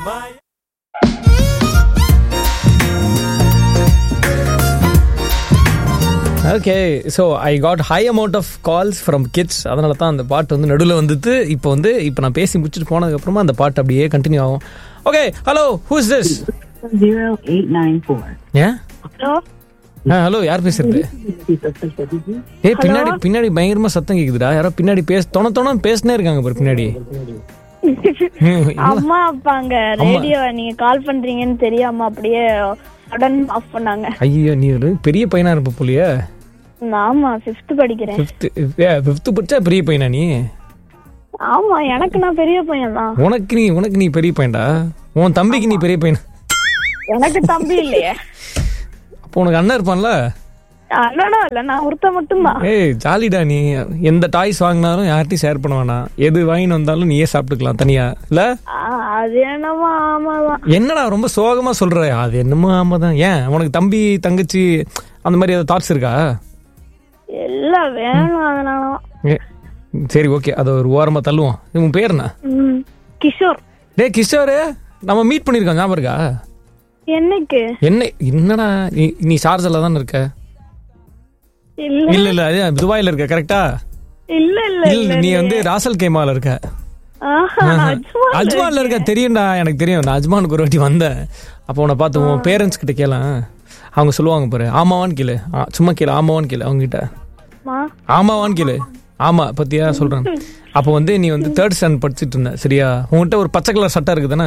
Okay so I got high amount of calls from kids அதனால தான் அந்த பாட்டு வந்து நடுவில் வந்துட்டு இப்போ வந்து இப்போ நான் பேசி முடிச்சுட்டு போனதுக்கப்புறமா அந்த பாட்டு அப்படியே கண்டினியூ ஆகும் okay hello who's this zero eight nine four. ஏன் ஹலோ ஆ ஹலோ யார் பேசுறது ஏய் பின்னாடி பின்னாடி பயங்கரமா சத்தம் கேக்குதுடா யாரோ பின்னாடி பேச தொண தொண பேசினே இருக்காங்க பாரு பின்னாடி ம், அம்மா அப்பாங்க ரேடியோ நீங்க கால் பண்றீங்கன்னு தெரியாம அப்படியே உடன் ஆஃப் பண்ணாங்க ஐயோ நீ ஒரு பெரிய பையனா இருப்ப போலியே ஆமா ஃபிஃப்த் படிக்கிறேன் ஃபிஃப்த்து ஃபிஃப்த்து படிச்சா பெரிய பையனா நீ ஆமா எனக்கு நான் பெரிய பையன் தான் உனக்கு நீ உனக்கு நீ பெரிய பையன்டா உன் தம்பிக்கு நீ பெரிய பையன் எனக்கு தம்பி இல்லையே அப்போ உனக்கு அண்ணன் இருப்பான்ல அண்ணனும் இல்ல நான் ஒருத்த மட்டும்தான் ஏய் ஜாலிடா நீ எந்த டாய்ஸ் வாங்கினாலும் யார்ட்டையும் ஷேர் பண்ண வேணாம் எது வாங்கின்னு வந்தாலும் நீயே சாப்பிட்டுக்கலாம் தனியா இல்ல ஆ, அது என்னமோ ஆமாதான் என்னடா ரொம்ப சோகமா சொல்ற அது என்னமோ ஆமாதான் ஏன் உனக்கு தம்பி தங்கச்சி அந்த மாதிரி ஏதாவது தாட்ஸ் இருக்கா எல்லாம் வேணும் அதனாலதான் ஏ, சரி ஓகே அதை ஒரு ஓரமா தள்ளுவோம் உன் பேர் என்ன ம், கிஷோர் டேய் கிஷோரு நம்ம மீட் பண்ணிருக்கோம் ஞாபகம் இருக்கா என்னைக்கு என்ன என்னடா நீ நீ ஷார்ஜால தானே இருக்க இல்ல இல்ல இல்ல அது துபாயில இருக்க கரெக்டா இல்ல இல்ல இல்ல நீ வந்து ராசல் கேமால இருக்க ஆஹா, நான் அஜ்மான்ல அஜ்மான்ல இருக்க தெரியும்டா எனக்கு தெரியும் நான் அஜ்மானுக்கு ஒரு வாட்டி வந்தேன் அப்போ உன்னை பார்த்து உன் பேரண்ட்ஸ் கிட்ட கேள அவங்க சொல்லுவாங்க பாரு ஆமாவான்னு கேளு ஆ, சும்மா கேளு ஆமாவான்னு கேளு அவங்க கிட்ட அம்மா, ஆமாவான்னு கேளு ஆமா பத்தியா சொல்றேன் அப்போ வந்து நீ வந்து தேர்ட் ஸ்டாண்ட் படிச்சிட்டு இருந்த சரியா உன்கிட்ட ஒரு பச்சை கலர் சட்டை இருக்குதானே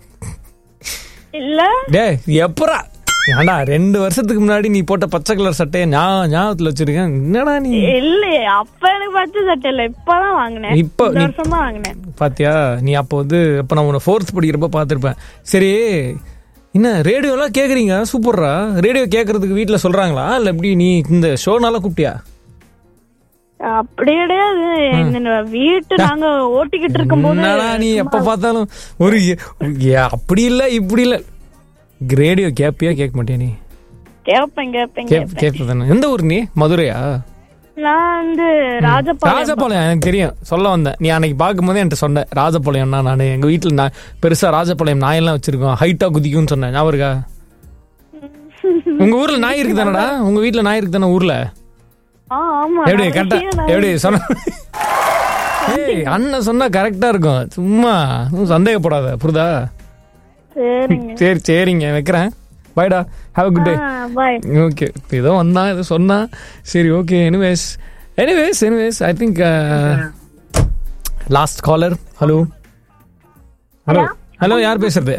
இல்ல டே எப்பரா ஏன்டா ரெண்டு வருஷத்துக்கு முன்னாடி நீ போட்ட பச்சை கலர் சட்டையை நான் ஞாபகத்துல வச்சிருக்கேன் என்னடா நீ இல்லையே அப்ப எனக்கு பச்சை சட்டை இல்ல இப்பதான் வாங்கினேன் இப்ப இந்த நீ- வருஷம் தான் வாங்கினேன் பாத்தியா நீ அப்போ வந்து அப்போ நான் உன்னை ஃபோர்த் படிக்கிறப்ப பார்த்துருப்பேன் சரி என்ன ரேடியோலாம் கேட்குறீங்க சூப்பர்ரா ரேடியோ கேட்கறதுக்கு வீட்டில் சொல்கிறாங்களா இல்லை எப்படி நீ இந்த ஷோனால கூப்பிட்டியா அப்படி கிடையாது இந்த வீட்டு நாங்க ஓட்டிக்கிட்டு இருக்கும் போது என்னடா நீ எப்போ பார்த்தாலும் ஒரு ஏ, அப்படி இல்லை இப்படி இல்லை ரேடியோ கேட்பியா கேட்க மாட்டியா நீ கேப்பேன் கேப்பேன் கேப் கேப்பேன் கேட்ப தானே எந்த ஊர் நீ மதுரையா நான் வந்து ராஜபாளையம் ராஜபாளையம் எனக்கு தெரியும் சொல்ல வந்தேன் நீ அன்னைக்கு பார்க்கும்போதே என்கிட்ட சொன்ன ராஜபாளையம்னா நான் எங்க வீட்டில் நான் பெருசா ராஜபாளையம் நாயெல்லாம் வச்சிருக்கோம் ஹைட்டா குதிக்கும்னு சொன்னேன் ஞாபகம் இருக்கா உங்க ஊர்ல நாய் இருக்கு தானடா உங்க வீட்ல நாய் இருக்கு தானே ஊர்ல ஆ, ஆமா எப்படி நான் கரெக்டா விஷயம் நான் எப்படி சொன்ன ஏய் அண்ணன் சொன்னா கரெக்டா இருக்கும் சும்மா ஒண்ணும் சந்தேகப்படாத புரியுதா சரிங்க சரி சரிங்க வைக்கிறேன் பாய்டா have good day bye okay ஏதோ வந்தான் ஏதோ சொன்னான் சரி okay anyways anyways anyways I think last caller hello hello hello யார் பேசுறது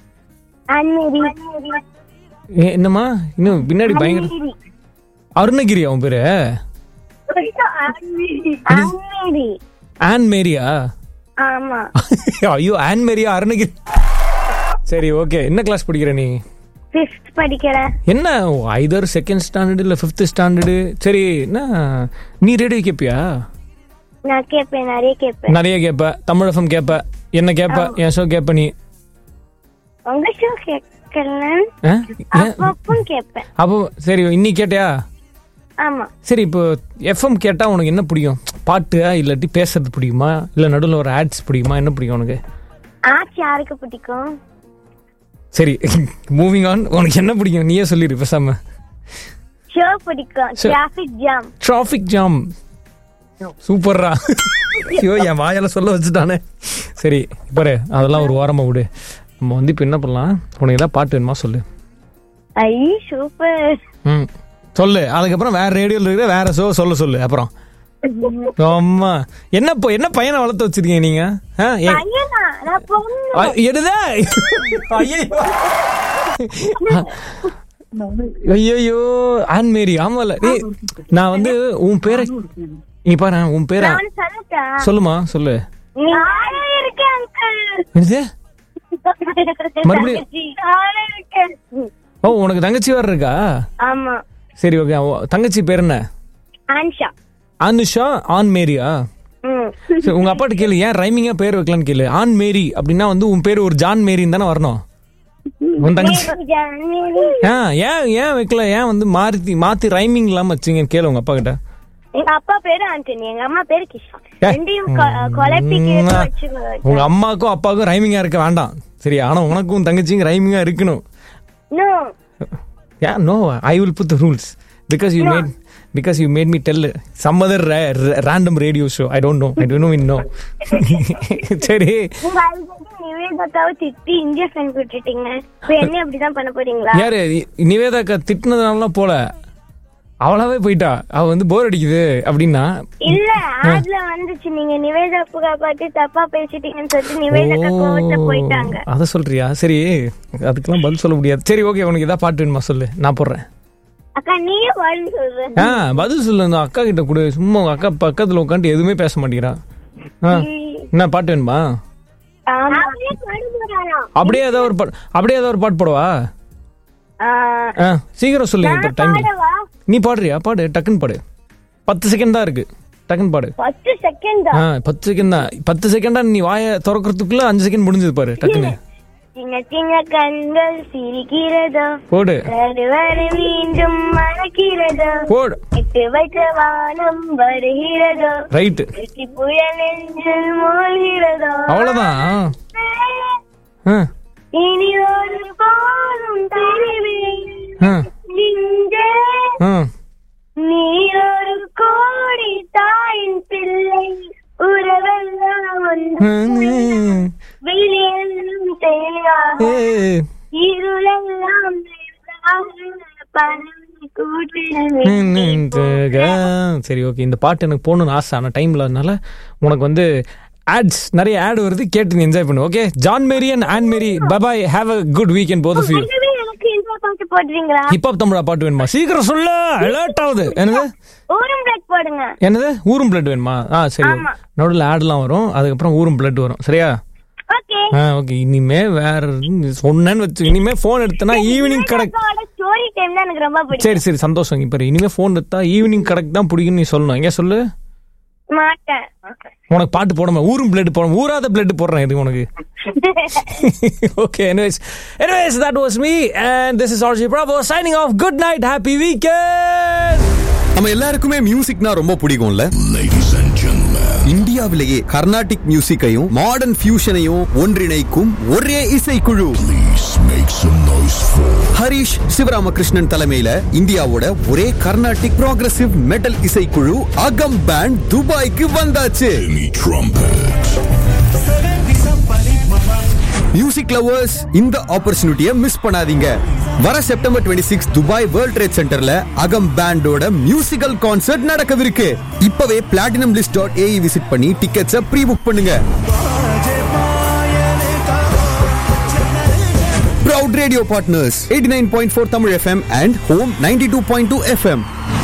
ஏ, என்னம்மா இன்னும் பின்னாடி பயங்கர அருணகிரி அவன் பேரு ஆன் மேரியா ஆமா ஐயோ ஆன் மேரியா அருணகிரி சரி ஓகே என்ன கிளாஸ் படிக்கிற நீ ஃபிஃப்த் படிக்கிறேன் என்ன ஐதர் செகண்ட் ஸ்டாண்டர்டு இல்லை ஃபிஃப்த் ஸ்டாண்டர்டு சரி என்ன நீ ரேடியோ கேட்பியா நான் கேட்பேன் நிறைய கேட்பேன் நிறைய கேட்ப தமிழ் எஃப்எம் கேட்ப என்ன கேட்ப என் ஷோ கேட்ப நீ உங்க ஷோ கேட்கல ஆ? ஏன்? அப்பவும் கேட்பேன் அப்போ சரி இன்னைக்கு கேட்டியா ஆமா சரி இப்போ எஃப்எம் கேட்டா உனக்கு என்ன பிடிக்கும் பாட்டு இல்லாட்டி பேசுறது பிடிக்குமா இல்ல நடுவில் ஒரு ஆட்ஸ் பிடிக்குமா என்ன பிடிக்கும் உனக்கு ஆட்சி யாருக்கு பிடிக்கும் சரி மூவிங் ஆன் உனக்கு என்ன பிடிக்கும் நீயே சொல்லிடு பேசாம ஷோ பிடிக்கும் Sure. Traffic jam traffic jam சூப்பர்ரா ஐயோ என் வாயால சொல்ல வச்சுட்டானே சரி பாரு அதெல்லாம் ஒரு ஓரமா விடு நம்ம வந்து இப்போ என்ன பண்ணலாம் உனக்கு ஏதாவது பாட்டு வேணுமா சொல்லு ஐ சூப்பர் ம் சொல்லு அதுக்கப்புறம் வேற ரேடியோல இருக்கிற வேற ஷோ சொல்ல சொல்லு அப்புறம் ஆமா என்ன இப்போ என்ன பையனை வளர்த்து வச்சிருக்கீங்க நீங்க ஆ, ஏ- பையனா நான் பொண்ணு ஆ, எடுதே ஐயோ ஐயோ ஆன் மேரி ஆமால டேய் நான் வந்து உன் பேரை நீ பாரு உன் பேரை நான் சொல்லட்டா சொல்லுமா சொல்லு நானே இருக்கேன் அங்கிள் என்னது மறுபடியும்? நானே இருக்கேன் ஓ உனக்கு தங்கச்சி வேற இருக்கா ஆமா சரி ஓகே தங்கச்சி பேர் என்ன ஆன்ஷா அனுஷா ஆன் மேரியா ம் சரி உங்க அப்பாட்ட கேளு ஏன் ரைமிங்கா பேர் வைக்கலான்னு கேளு ஆன் மேரி அப்படின்னா வந்து உன் பேர் ஒரு ஜான் மேரின்னு தானே வரணும் உன் தங்கச்சி ஜனவரி ஆ ஏன் ஏன் வைக்கல ஏன் வந்து மாத்தி மாத்தி ரைமிங் இல்லாம வச்சீங்கன்னு கேளு உங்க அப்பா கிட்ட எங்க அப்பா பேரு ஆண்டனி எங்க அம்மா பேரு கிஷா ஏ. ரெண்டையும் கொ- குழப்பி கேட்டு உம். வச்சு உங்க அம்மாக்கும் அப்பாவுக்கும் ரைமிங்கா இருக்க வேண்டாம் சரி ஆனா உனக்கும் தங்கச்சியும் ரைமிங்கா இருக்கணும் no Yeah, no, I will put the rules because you made because you made me tell some other ra- ra- random radio show. I don't know. I don't even know. சரி உங்க அல்ரெடி நிவேதாக்காவை திட்டி injection விட்டுட்டீங்க இப்ப என்ன அப்படிதான் பண்ண போறீங்களா யாரு இ- நிவேதாக்கா திட்டினதுனாலாம் போல அவளாவே போயிட்டா அவ வந்து போர் அடிக்குது அப்படின்னா இல்ல ஆட்ல வந்துச்சு நீங்க நிவேதாக்கா பார்த்து தப்பா பேசிட்டீங்கன்னு சொல்லிட்டு நிவேதாக்கா கோவத்துல போயிட்டாங்க அத சொல்றியா சரி அதுக்கெல்லாம் பதில் சொல்ல முடியாது சரி ஓகே உனக்கு ஏதாவது பாட்டு வேணுமா சொல்லு நான் போடுறேன் அக்கா நீயே வாழ்ந்து சொல்ற ஆ பதில் சொல்லு இந்த அக்கா கிட்ட கொடு சும்மா உங்க அக்கா பக்கத்துல உட்காந்து எதுவுமே பேச மாட்டேங்கிறா ஆ என்ன பாட்டு வேணுமா ஆமா அப்படியே ஏதாவது ஒரு பாட்டு அப்படியே ஏதாவது ஒரு பாட்டு போடவா ஆ சீக்கிரம் சொல்லு இப்போ டைம் பாடவா நீ பாடுறியா பாடு டக்குன்னு பாடு பத்து செகண்ட் தான் இருக்கு டக்குன்னு பாடு பத்து செகண்ட் ஆ பத்து செகண்ட் தான் பத்து செகண்டா நீ வாயை திறக்கிறதுக்குள்ள அஞ்சு செகண்ட் முடிஞ்சது பாரு டக்குன்னு சின்ன சின்ன கண்கள் சிரிக்கிறதோ போடு வரு வரு மீண்டும் மறக்கிறதோ போடு எட்டு வைத்த வானம் வருகிறதோ ரைட்டு வெற்றி புயல் நெஞ்சில் மூழ்கிறதோ அவ்வளவுதான் ஆ இனி ஒரு போதும் தெரிவேன் ஆ நெஞ்சே ஆ நீ ஒரு கோடி தாயின் பிள்ளை உறவெல்லாம் ஒன்று வெளியெல்லாம் தெரியாது ஏய் இருளெல்லாம் பணம் கூட்டினமே சரி ஓகே இந்த பாட்டு எனக்கு போகணும்னு ஆசை ஆனால் டைம் இல்லாதனால உனக்கு வந்து ஆட்ஸ் நிறைய ஆட் வருது கேட்டு நீ என்ஜாய் பண்ணு okay John Mary and Ann Mary bye bye have a good weekend both of you இதுவே எனக்கு இந்த பாட்டு போடுறீங்களா ஹிப்ஹாப் தமிழா பாட்டு வேணுமா சீக்கிரம் சொல்ல அலர்ட் ஆகுது என்னது ஊரும் பிளட் போடுங்க என்னது ஊரும் பிளட் வேணுமா ஆ சரி நடுவில் ஆட்லாம் வரும் அதுக்கப்புறம் ஊரும் பிளட் வரும் சரியா ஓகே ஆ ஓகே இனிமே வேற நீ சொன்னேன்னு வச்சு இனிமே ஃபோன் எடுத்தனா ஈவினிங் கடைக்கு ஸ்டோரி டைம் தான் எனக்கு ரொம்ப பிடிக்கும் சரி சரி சந்தோஷம் இப்போ இனிமே ஃபோன் எடுத்தா ஈவினிங் கடைக்கு தான் பிடிக்கும்னு நீ சொல்லணும் எங்க சொல்லு மாட்டேன் உனக்கு பாட்டு போடாம ஊரும் பிளட் போட ஊராத பிளட் போடுறேன் இது உனக்கு okay anyways anyways that was me and this is RJ Bravo signing off good night happy weekend நம்ம எல்லாருக்குமே மியூசிக்னா ரொம்ப பிடிக்கும்ல இந்தியாவிலேயே கர்நாடிக் மியூசிக்கையும் மாடர்ன் ஃபியூஷனையும் ஒன்றிணைக்கும் ஒரே இசைக்குழு ஹரிஷ் சிவராமகிருஷ்ணன் தலைமையில இந்தியாவோட ஒரே கர்நாடிக் ப்ராக்ரசிவ் மெட்டல் இசைக்குழு அகம் பேண்ட் துபாய்க்கு வந்தாச்சு மியூசிக் லவர்ஸ் இந்த ஆப்பர்ச்சுனிட்டியை மிஸ் பண்ணாதீங்க வர September 26 six Dubai world trade சென்டர்ல அகம் பேண்டோட மியூசிக்கல் கான்சர்ட் நடக்கவிருக்கு இப்பவே platinum list dot AE visit பண்ணி டிக்கெட்ஸை ப்ரீ புக் பண்ணுங்க Proud Radio Partners 89.4 Tamil FM and Home 92.2 FM.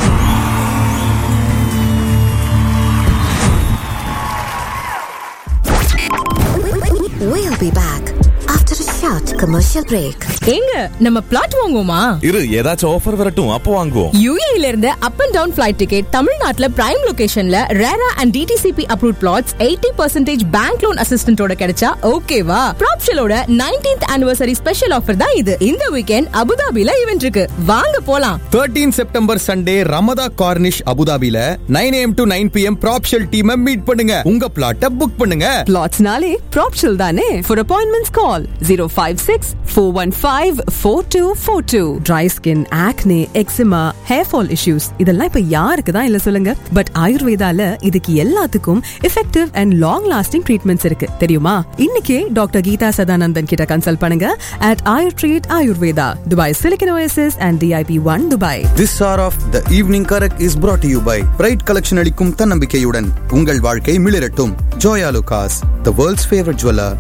We'll be back after a short commercial break. ஏங்க நம்ம பிளாட் வாங்குவோமா இரு ஏதாச்சும் ஆஃபர் வரட்டும் அப்போ வாங்குவோம் யுஏல இருந்து up and down flight ticket தமிழ்நாட்டுல பிரைம் லொகேஷன்ல RERA and DTCP approve plots eighty percentage bank loan அசிஸ்டன்டோட கிடைச்சா ஓகேவா ப்ராப்ஷலோட நைன்டீன்த் ஆனிவர்சரி ஸ்பெஷல் ஆஃபர் தான் இது இந்த வீக்கெண்ட் அபுதாபில ஈவென்ட் இருக்கு வாங்க போலாம் 13 செப்டம்பர் சண்டே ரமதா கார்னிஷ் அபுதாபில 9 am to 9 pm ப்ராப்ஷல் டீமை மீட் பண்ணுங்க உங்க பிளாட்டை புக் பண்ணுங்க Plotsnale, Propshell Dane. For appointments, call 056 415 4242. Dry skin, acne, eczema, hair fall issues. இதெல்லாம் இப்ப யாருக்கு தான் இல்ல சொல்லுங்க பட் ஆயுர்வேதால இதுக்கு எல்லாத்துக்கும் effective and long lasting treatments இருக்கு தெரியுமா இன்னைக்கே டாக்டர் கீதா சதானந்தன் கிட்ட கன்சல்ட் பண்ணுங்க at Ayur treat Ayurveda Dubai silicon oasis and DIP one Dubai This hour of the evening correct is brought to you by pride collection அளிக்கும் தன்னம்பிக்கையுடன் உங்கள் வாழ்க்கை மிளிரட்டும் Joya லுகாஸ் the world's favorite jeweler